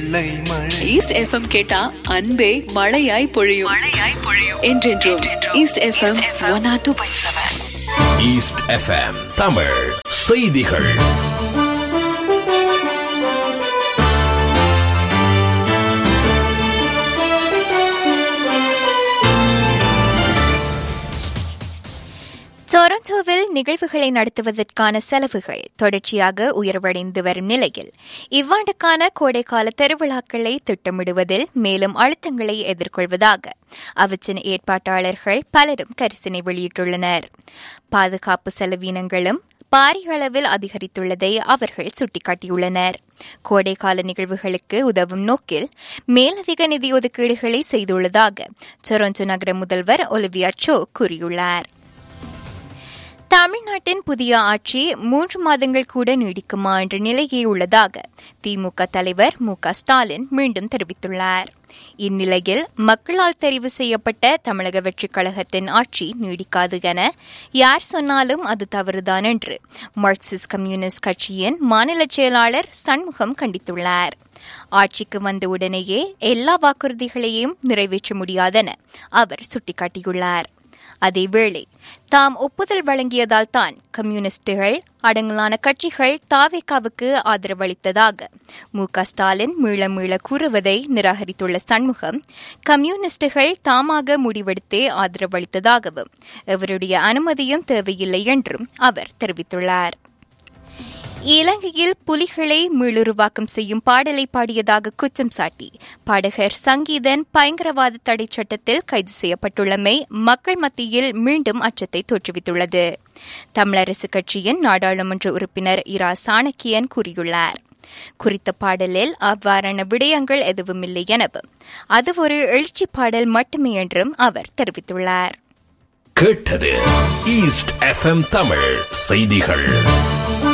வெள்ளை மழை east FM கேட்டா அன்பே மழையாய் பொழியும் மழையாய் பொழியும் என்றென்றும் east FM one R two point seven east FM Tamil செய்திகள் டொரண்டோவில் நிகழ்வுகளை நடத்துவதற்கான செலவுகள் தொடர்ச்சியாக உயர்வடைந்து வரும் நிலையில் இவ்வாண்டுக்கான கோடைக்கால திருவிழாக்களை திட்டமிடுவதில் மேலும் அழுத்தங்களை எதிர்கொள்வதாக அவற்றின் ஏற்பாட்டாளர்கள் பலரும் கரிசனை வெளியிட்டுள்ளனர் பாதுகாப்பு செலவினங்களும் பாரிய அளவில் அதிகரித்துள்ளதை அவர்கள் சுட்டிக்காட்டியுள்ளனர் கோடைக்கால நிகழ்வுகளுக்கு உதவும் நோக்கில் மேலதிக நிதி ஒதுக்கீடுகளை செய்துள்ளதாக டொரண்டோ நகர முதல்வர் ஒலிவியா சோ கூறியுள்ளார் தமிழ்நாட்டின் புதிய ஆட்சி மூன்று மாதங்கள் கூட நீடிக்குமா என்ற நிலையே உள்ளதாக திமுக தலைவர் மு க ஸ்டாலின் மீண்டும் தெரிவித்துள்ளார் இந்நிலையில் மக்களால் தெரிவு செய்யப்பட்ட தமிழக வெற்றிக் கழகத்தின் ஆட்சி நீடிக்காது என யார் சொன்னாலும் அது தவறுதான் என்று மார்க்சிஸ்ட் கம்யூனிஸ்ட் கட்சியின் மாநில செயலாளர் சண்முகம் கண்டித்துள்ளார் ஆட்சிக்கு வந்த உடனேயே எல்லா வாக்குறுதிகளையும் நிறைவேற்ற முடியாதென அவர் சுட்டிக்காட்டியுள்ளார் அதேவேளை தாம் ஒப்புதல் வழங்கியதால் தான் கம்யூனிஸ்டுகள் அடங்கலான கட்சிகள் தாவேக்காவுக்கு ஆதரவளித்ததாக மு க ஸ்டாலின் மீள மீள கூறுவதை நிராகரித்துள்ள சண்முகம் கம்யூனிஸ்டுகள் தாமாக முடிவெடுத்தே ஆதரவளித்ததாகவும் அவருடைய அனுமதியும் தேவையில்லை என்றும் அவர் தெரிவித்துள்ளார் இலங்கையில் புலிகளை மீளுருவாக்கம் செய்யும் பாடலை பாடியதாக குற்றம் சாட்டி பாடகர் சங்கீதன் பயங்கரவாத தடை சட்டத்தில் கைது செய்யப்பட்டுள்ளமை மக்கள் மத்தியில் மீண்டும் அச்சத்தை தோற்றுவித்துள்ளது தமிழரசு கட்சியின் நாடாளுமன்ற உறுப்பினர் இரா சாணக்கியன் கூறியுள்ளார் குறித்த பாடலில் அவ்வாறான விடயங்கள் எதுவுமில்லை எனவும் அது ஒரு எழுச்சி பாடல் மட்டுமே என்றும் அவர் தெரிவித்துள்ளார் கேட்டது ஈஸ்ட் எஃப்எம் தமிழ் செய்திகள்